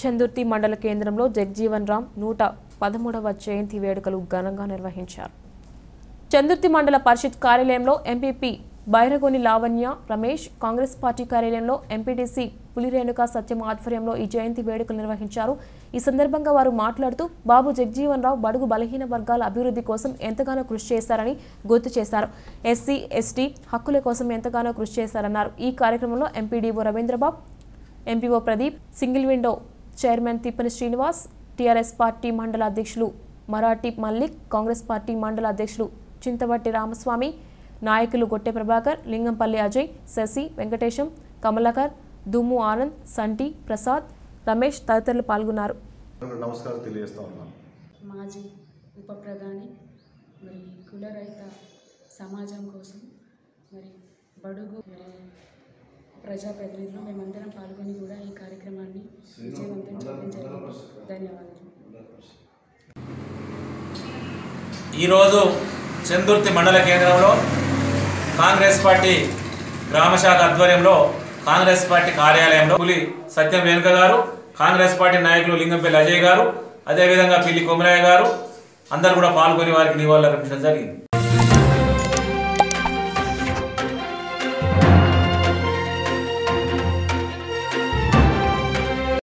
చందుర్తి మండల కేంద్రంలో జగ్జీవన్ రామ్ నూట పదమూడవ జయంతి వేడుకలు ఘనంగా నిర్వహించారు చందుర్తి మండల పరిషత్ కార్యాలయంలో ఎంపీపీ బైరగోని లావణ్య రమేష్ కాంగ్రెస్ పార్టీ కార్యాలయంలో ఎంపీటీసీ పులిరేణుక సత్యం ఆధ్వర్యంలో ఈ జయంతి వేడుకలు నిర్వహించారు ఈ సందర్భంగా వారు మాట్లాడుతూ బాబు జగ్జీవన్ రావు బడుగు బలహీన వర్గాల అభివృద్ధి కోసం ఎంతగానో కృషి చేశారని గుర్తు చేశారు ఎస్సీ ఎస్టీ హక్కుల కోసం ఎంతగానో కృషి చేశారన్నారు ఈ కార్యక్రమంలో MPDO Ravindrababu MPO Pradeep single window chairman Tippani Srinivas TRS party మండల అధ్యక్షులు మరాఠీ మల్లిక్ కాంగ్రెస్ పార్టీ మండల అధ్యక్షులు చింతవట్టి రామస్వామి నాయకులు గొట్టె ప్రభాకర్ లింగంపల్లి అజయ్ శశి వెంకటేశం కమలాకర్ దుమ్ము ఆనంద్ సంటి ప్రసాద్ రమేష్ తదితరులు పాల్గొన్నారు నమస్కారం తెలియజేస్తా ఉన్నాను మాజీ ఉప ప్రధాని మరి కులరహిత సమాజం కోసం మరి బడుగు మరి ప్రజాప్రతినిధులు మేమందరం పాల్గొని కూడా ఈ కార్యక్రమాన్ని విజయవంతం చేయడం జరిగింది ధన్యవాదాలు ఈరోజు చందుర్తి మండల కేంద్రంలో కాంగ్రెస్ పార్టీ గ్రామశాఖ ఆధ్వర్యంలో కాంగ్రెస్ పార్టీ కార్యాలయంలో పులి సత్యం రేణుక గారు కాంగ్రెస్ పార్టీ నాయకులు లింగంపల్లి అజయ్ గారు అదేవిధంగా పిల్లి కొమరయ్య గారు అందరు కూడా పాల్గొని వారికి నివాళులు అర్పించడం జరిగింది